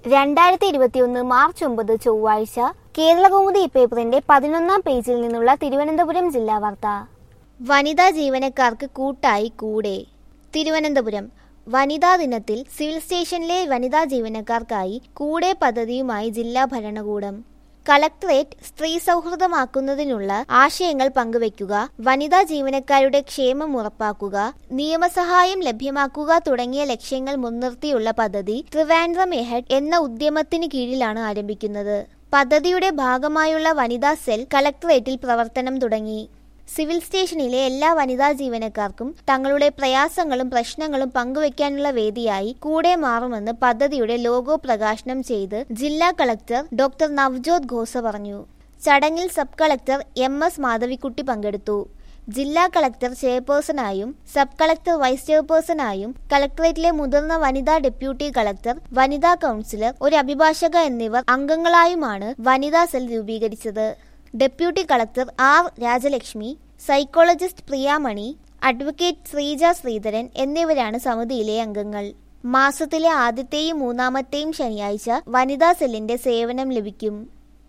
രണ്ടായിരത്തി ഇരുപത്തിയൊന്ന് മാർച്ച് ഒമ്പത് ചൊവ്വാഴ്ച കേരളകൗമുദി പേപ്പറിന്റെ പതിനൊന്നാം പേജിൽ നിന്നുള്ള തിരുവനന്തപുരം ജില്ലാ വാർത്ത വനിതാ ജീവനക്കാർക്ക് കൂട്ടായി കൂടെ തിരുവനന്തപുരം വനിതാ ദിനത്തിൽ സിവിൽ സ്റ്റേഷനിലെ വനിതാ ജീവനക്കാർക്കായി കൂടെ പദ്ധതിയുമായി ജില്ലാ ഭരണകൂടം കളക്ടറേറ്റ് സ്ത്രീ സൗഹൃദമാക്കുന്നതിനുള്ള ആശയങ്ങൾ പങ്കുവയ്ക്കുക വനിതാ ജീവനക്കാരുടെ ക്ഷേമം ഉറപ്പാക്കുക നിയമസഹായം ലഭ്യമാക്കുക തുടങ്ങിയ ലക്ഷ്യങ്ങൾ മുൻനിർത്തിയുള്ള പദ്ധതി ട്രിവാൻഡ്രം എഹഡ് എന്ന ഉദ്യമത്തിന് കീഴിലാണ് ആരംഭിക്കുന്നത് പദ്ധതിയുടെ ഭാഗമായുള്ള വനിതാ സെൽ കളക്ടറേറ്റിൽ പ്രവർത്തനം തുടങ്ങി സിവിൽ സ്റ്റേഷനിലെ എല്ലാ വനിതാ ജീവനക്കാർക്കും തങ്ങളുടെ പ്രയാസങ്ങളും പ്രശ്നങ്ങളും പങ്കുവയ്ക്കാനുള്ള വേദിയായി കൂടെ മാറുമെന്ന് പദ്ധതിയുടെ ലോഗോ പ്രകാശനം ചെയ്ത് ജില്ലാ കളക്ടർ ഡോക്ടർ നവ്ജോത് ഘോസ പറഞ്ഞു ചടങ്ങിൽ sub collector M S Madhavikutty പങ്കെടുത്തു ജില്ലാ കളക്ടർ ചെയർപേഴ്സണായും സബ് കളക്ടർ വൈസ് ചെയർപേഴ്സണായും കളക്ടറേറ്റിലെ മുതിർന്ന വനിതാ ഡെപ്യൂട്ടി കളക്ടർ വനിതാ കൗൺസിലർ ഒരു അഭിഭാഷക എന്നിവർ അംഗങ്ങളായുമാണ് വനിതാ സെൽ രൂപീകരിച്ചത് deputy collector R Rajalakshmi psychologist Priyamani advocate Sreeja Sreedharan എന്നിവരാണ് സമിതിയിലെ അംഗങ്ങൾ മാസത്തിലെ ആദ്യത്തെയും മൂന്നാമത്തെയും ശനിയാഴ്ച വനിതാ സെല്ലിന്റെ സേവനം ലഭിക്കും